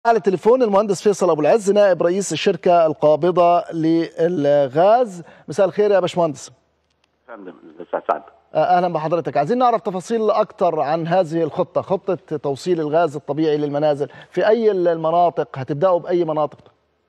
على التليفون المهندس فيصل ابو العز نائب رئيس الشركه القابضه للغاز مساء الخير يا باشمهندس فندم استاذ سعد اهلا بحضرتك عايزين نعرف تفاصيل اكتر عن هذه الخطه خطه توصيل الغاز الطبيعي للمنازل في اي المناطق هتبداوا باي مناطق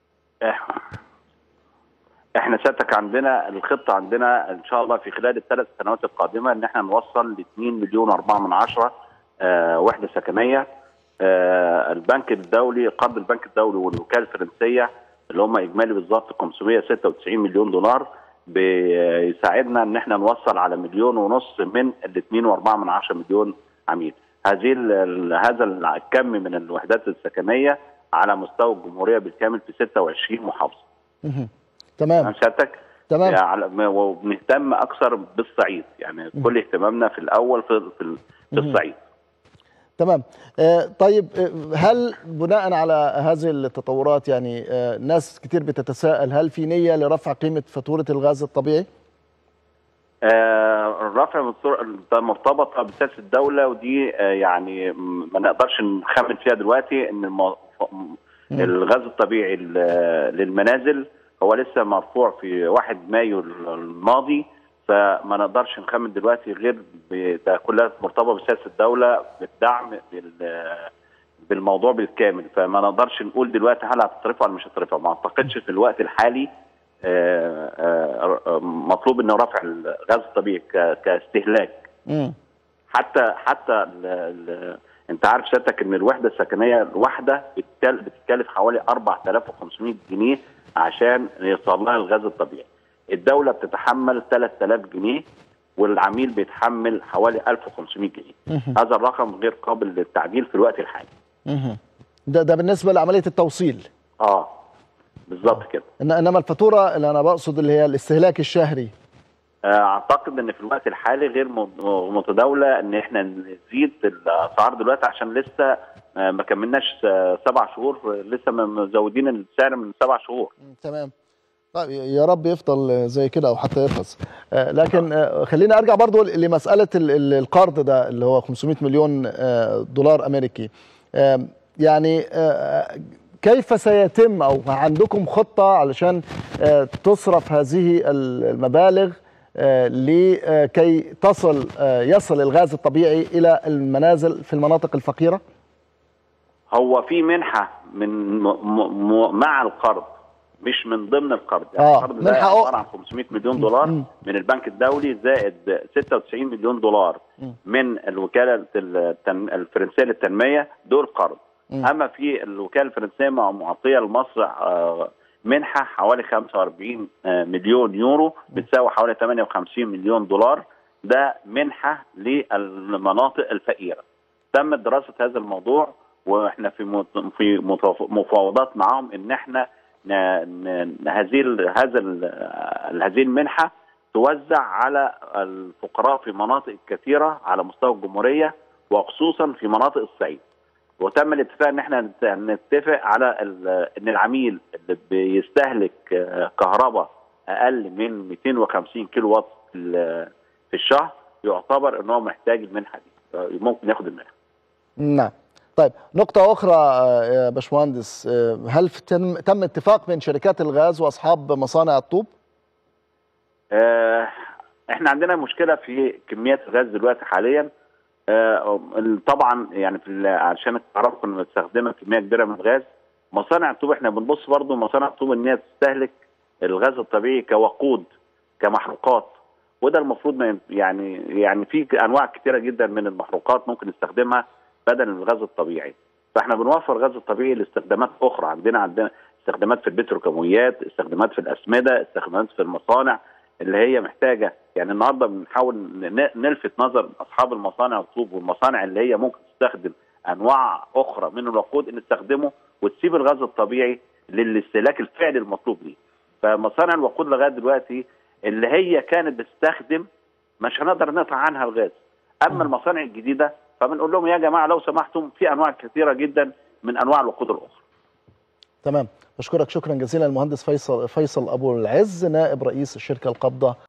احنا سيادتك عندنا الخطه عندنا ان شاء الله في خلال الثلاث سنوات القادمه ان احنا نوصل ل 2 مليون و4 من عشرة آه وحده سكنيه آه البنك الدولي قرض البنك الدولي والوكاله الفرنسيه اللي هم اجمالي بالظبط 596 مليون دولار بيساعدنا ان احنا نوصل على مليون ونص من ال 2.4 من 10 مليون عميل هذه هذا الكم من الوحدات السكنيه على مستوى الجمهوريه بالكامل في 26 محافظه تمام سيادتك تمام يعني وبنهتم اكثر بالصعيد يعني كل اهتمامنا في الاول في في, في الصعيد تمام آه طيب هل بناء على هذه التطورات يعني آه ناس كتير بتتساءل هل في نيه لرفع قيمه فاتوره الغاز الطبيعي؟ آه الرفع مرتبطه بسياسه الدوله ودي آه يعني ما نقدرش نخمن فيها دلوقتي ان المو... الغاز الطبيعي للمنازل هو لسه مرفوع في 1 مايو الماضي فما نقدرش نخمن دلوقتي غير ده كلها مرتبطه بسياسه الدوله بالدعم بالموضوع بالكامل فما نقدرش نقول دلوقتي هل هتترفع ولا مش هتترفع ما اعتقدش في الوقت الحالي مطلوب انه رفع الغاز الطبيعي كاستهلاك حتى حتى ال ال انت عارف سيادتك ان الوحده السكنيه الواحده بتتكلف حوالي 4500 جنيه عشان يوصل لها الغاز الطبيعي. الدوله بتتحمل 3000 جنيه والعميل بيتحمل حوالي 1500 جنيه. هذا الرقم غير قابل للتعديل في الوقت الحالي. ده ده بالنسبه لعمليه التوصيل. اه بالظبط كده. إن انما الفاتوره اللي انا بقصد اللي هي الاستهلاك الشهري. اعتقد ان في الوقت الحالي غير متداوله ان احنا نزيد الاسعار دلوقتي عشان لسه ما كملناش سبع شهور لسه مزودين السعر من سبع شهور تمام طيب يا رب يفضل زي كده او حتى يرخص لكن خليني ارجع برضو لمساله القرض ده اللي هو 500 مليون دولار امريكي يعني كيف سيتم او عندكم خطه علشان تصرف هذه المبالغ لكي تصل يصل الغاز الطبيعي الى المنازل في المناطق الفقيره؟ هو في منحه من م م مع القرض مش من ضمن القرض يعني آه القرض ده عباره عن 500 مليون دولار م من البنك الدولي زائد 96 مليون دولار م من الوكاله الفرنسيه للتنميه دول قرض م اما في الوكاله الفرنسيه معطيه لمصر آه منحه حوالي 45 مليون يورو بتساوي حوالي 58 مليون دولار ده منحه للمناطق الفقيره تم دراسه هذا الموضوع واحنا في في مفاوضات معاهم ان احنا هذه هذا هذه المنحه توزع على الفقراء في مناطق كثيره على مستوى الجمهوريه وخصوصا في مناطق الصعيد وتم الاتفاق ان احنا نتفق على ان العميل اللي بيستهلك كهرباء اقل من 250 كيلو واط في الشهر يعتبر ان هو محتاج المنحه دي ممكن ياخد المنحه. نعم. طيب نقطة أخرى يا باشمهندس هل تم تم اتفاق بين شركات الغاز وأصحاب مصانع الطوب؟ آه احنا عندنا مشكلة في كميات الغاز دلوقتي حاليا آه طبعا يعني في عشان الكهرباء كنا بنستخدمها كمية كبيرة من الغاز مصانع الطوب احنا بنبص برضه مصانع الطوب ان هي تستهلك الغاز الطبيعي كوقود كمحروقات وده المفروض ما يعني يعني في انواع كثيره جدا من المحروقات ممكن نستخدمها بدل الغاز الطبيعي فاحنا بنوفر الغاز الطبيعي لاستخدامات اخرى عندنا عندنا استخدامات في البتروكيماويات استخدامات في الاسمده استخدامات في المصانع اللي هي محتاجه يعني النهارده بنحاول نلفت نظر اصحاب المصانع الطوب والمصانع اللي هي ممكن تستخدم انواع اخرى من الوقود ان تستخدمه وتسيب الغاز الطبيعي للاستهلاك الفعلي المطلوب ليه فمصانع الوقود لغايه دلوقتي اللي هي كانت بتستخدم مش هنقدر نقطع عنها الغاز اما المصانع الجديده فبنقول لهم يا جماعه لو سمحتم في انواع كثيره جدا من انواع الوقود الاخرى. تمام بشكرك شكرا جزيلا المهندس فيصل فيصل ابو العز نائب رئيس الشركه القابضه